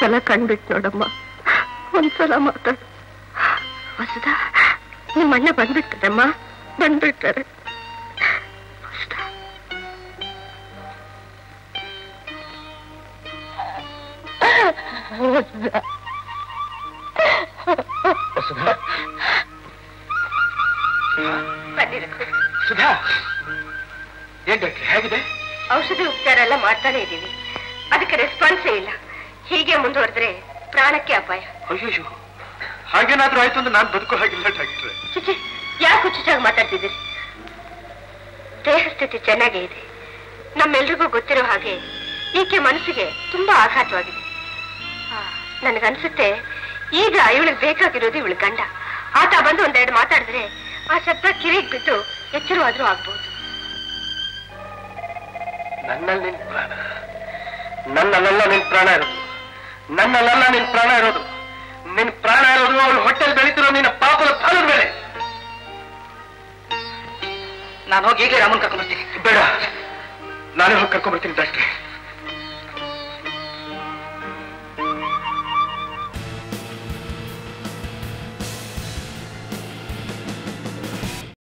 ಒಂದ್ಸಲ ಕಣ್ಬಿಟ್ಟು ನೋಡಮ್ಮ ಒಂದ್ಸಲ ಮಾತಾಡು ವಸುಧಾ ನಿಮ್ಮ ಅಣ್ಣ ಬಂದ್ಬಿಡ್ತಾರಮ್ಮ ಬಂದ್ಬಿಡ್ತಾರೆ ವಸುಧಾ ವಸುಧಾ ಸುಧಾ ಬನ್ನಿರಿ ಸುಧಾ ಏನ್ ಡಾಕ್ಟ್ರೆ ಹೇಗಿದೆ ಔಷಧಿ ಉಪಚಾರ ಎಲ್ಲ ಮಾಡ್ತಾನೆ ಇದ್ದೀವಿ ಅದಕ್ಕೆ ರೆಸ್ಪಾನ್ಸೇ ಇಲ್ಲ ಹೀಗೆ ಮುಂದುವರೆದ್ರೆ ಪ್ರಾಣಕ್ಕೆ ಅಪಾಯ ಅಯ್ಯೋ ಹಾಗೇನಾದ್ರೂ ಆಯ್ತು ಅಂದ್ರೆ ನಾನು ಬದುಕೋ ಹಾಗಿಲ್ಲ ಡಾಕ್ಟ್ರೆ ಚಿಚಿ ಯಾಕೆ ಹುಚ್ಚಾಗಿ ಮಾತಾಡ್ತಿದ್ದೀರಿ ದೇಹ ಸ್ಥಿತಿ ಚೆನ್ನಾಗೇ ಇದೆ ನಮ್ಮೆಲ್ರಿಗೂ ಗೊತ್ತಿರೋ ಹಾಗೆ ಈಕೆ ಮನಸ್ಸಿಗೆ ತುಂಬಾ ಆಘಾತವಾಗಿದೆ ಆ, ನನಗನ್ಸುತ್ತೆ ಈಗ ಇವಳಿಗೆ ಬೇಕಾಗಿರೋದು ಇವಳ ಗಂಡ ಆತ ಬಂದು ಒಂದೆರಡು ಮಾತಾಡಿದ್ರೆ ಆ ಶಬ್ದ ಕಿವಿಗೆ ಬಿದ್ದು ಎಚ್ಚರವಾದ್ರೂ ಆಗ್ಬೋದು ನನ್ನಲ್ಲಿ ನಿನ್ ಪ್ರಾಣ ನನ್ನಲ್ಲೆಲ್ಲ ನಿನ್ ಪ್ರಾಣ ಇರೋದು ನನ್ನಲ್ಲೆಲ್ಲ ನಿನ್ ಪ್ರಾಣ ಇರೋದು ನಿನ್ ಪ್ರಾಣ ಇರೋದು ಅವಳು ಹೊಟ್ಟೆಲ್ ಬೆಳೀತಿರೋ ನಿನ್ನ ಪಾಪದ ಫಲದ ಮೇಲೆ ನಾನು ಹೋಗಿ ಈಗಲೇ ರಾಮನ್ ಕರ್ಕೊಂಡ್ಬರ್ತೀನಿ ಬೇಡ ನಾನೇ ಹೋಗಿ ಕರ್ಕೊಂಡ್ಬರ್ತೀನಿ ಡಾಕ್ಟ್ರೆ